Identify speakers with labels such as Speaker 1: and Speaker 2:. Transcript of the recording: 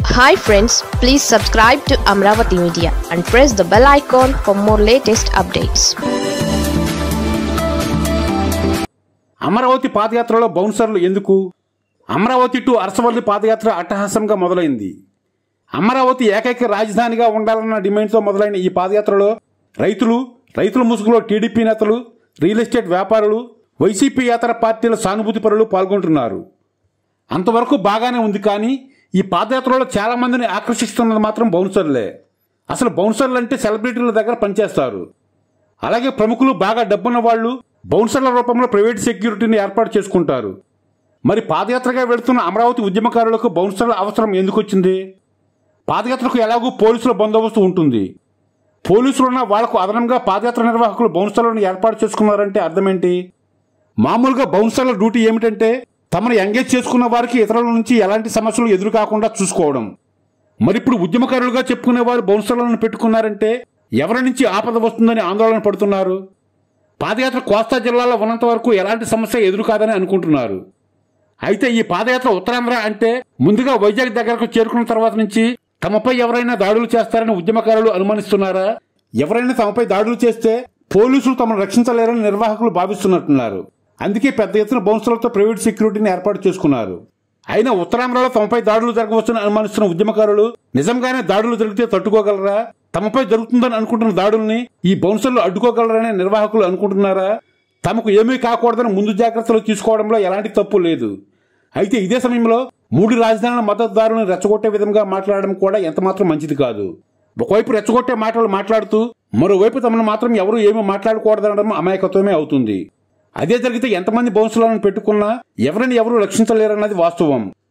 Speaker 1: hi friends please subscribe to Amaravati media and press the bell icon for more latest updates
Speaker 2: Amaravati పాదయాత్రలో బౌన్సర్లు ఎందుకు Amaravati to Arasavalli పాదయాత్ర అట్టహాసంగా మొదలైంది అమరావతి ఏకైక రాజధానిగా ఉండాలన్న డిమాండ్తో మొదలైన ఈ పాదయాత్రలో రైతులు రైతుల ముసుగులో టీడీపీ నేతలు రియల్ ఎస్టేట్ వ్యాపారులు వైసీపీ ఇతర పార్టీల సానుభూతి పరులు పాల్గొంటున్నారు అంతవరకు బాగానే ఉంది కానీ ఈ పాదయాత్రలో చాలా మందిని ఆకర్షిస్తున్నది మాత్రం బౌన్సర్లే అసలు బౌన్సర్లు అంటే సెలబ్రిటీల దగ్గర పనిచేస్తారు అలాగే ప్రముఖులు బాగా డబ్బున్న వాళ్ళు బౌన్సర్ల రూపంలో ప్రైవేట్ సెక్యూరిటీని ఏర్పాటు చేసుకుంటారు మరి పాదయాత్రగా వెళుతున్న అమరావతి ఉద్యమకారులకు బౌన్సర్ల అవసరం ఎందుకు వచ్చింది పాదయాత్రకు ఎలాగూ పోలీసుల బందోబస్తు ఉంటుంది పోలీసులున్న వాళ్లకు అదనంగా పాదయాత్ర నిర్వాహకులు బౌన్సర్లను ఏర్పాటు చేసుకున్నారంటే అర్థమేంటి మామూలుగా బౌన్సర్ల డ్యూటీ ఏమిటంటే తమను ఎంగేజ్ చేసుకున్న వారికి ఇతరుల నుంచి ఎలాంటి సమస్యలు ఎదురు కాకుండా చూసుకోవడం మరిప్పుడు ఉద్యమకారులుగా చెప్పుకునే వారు బౌన్సర్లను పెట్టుకున్నారంటే ఎవరి నుంచి ఆపద వస్తుందని ఆందోళన పడుతున్నారు పాదయాత్ర కోస్తా జిల్లాలో ఉన్నంత వరకు ఎలాంటి సమస్య ఎదురు కాదని అనుకుంటున్నారు అయితే ఈ పాదయాత్ర ఉత్తరాంధ్ర అంటే ముందుగా వైజాగ్ దగ్గరకు చేరుకున్న తర్వాత నుంచి తమపై ఎవరైనా దాడులు చేస్తారని ఉద్యమకారులు అనుమానిస్తున్నారా ఎవరైనా తమపై దాడులు చేస్తే పోలీసులు తమను రక్షించలేరని నిర్వాహకులు భావిస్తున్నట్టున్నారు అందుకే పెద్ద ఎత్తున బౌన్సర్లతో ప్రైవేట్ సెక్యూరిటీని ఏర్పాటు చేసుకున్నారు అయినా ఉత్తరాంధ్రలో తమపై దాడులు జరగవచ్చని అనుమానిస్తున్న ఉద్యమకారులు నిజంగానే దాడులు జరిగితే తట్టుకోగలరా తమపై జరుగుతుందని అనుకుంటున్న దాడుల్ని ఈ బౌన్సర్లు అడ్డుకోగలరని నిర్వాహకులు అనుకుంటున్నారా తమకు ఏమీ కాకూడదని ముందు జాగ్రత్తలు తీసుకోవడంలో ఎలాంటి తప్పు లేదు అయితే ఇదే సమయంలో మూడు రాజధానుల మద్దతుదారులను రెచ్చగొట్టే విధంగా మాట్లాడడం కూడా ఎంతమాత్రం మంచిది కాదు ఒకవైపు రెచ్చగొట్టే మాటలు మాట్లాడుతూ మరోవైపు తమను మాత్రం ఎవరు ఏమీ మాట్లాడకూడదనడం అమాయకత్వమే అవుతుంది అదే జరిగితే ఎంతమంది బౌన్సులను పెట్టుకున్నా ఎవరిని ఎవరు రక్షించలేరన్నది వాస్తవం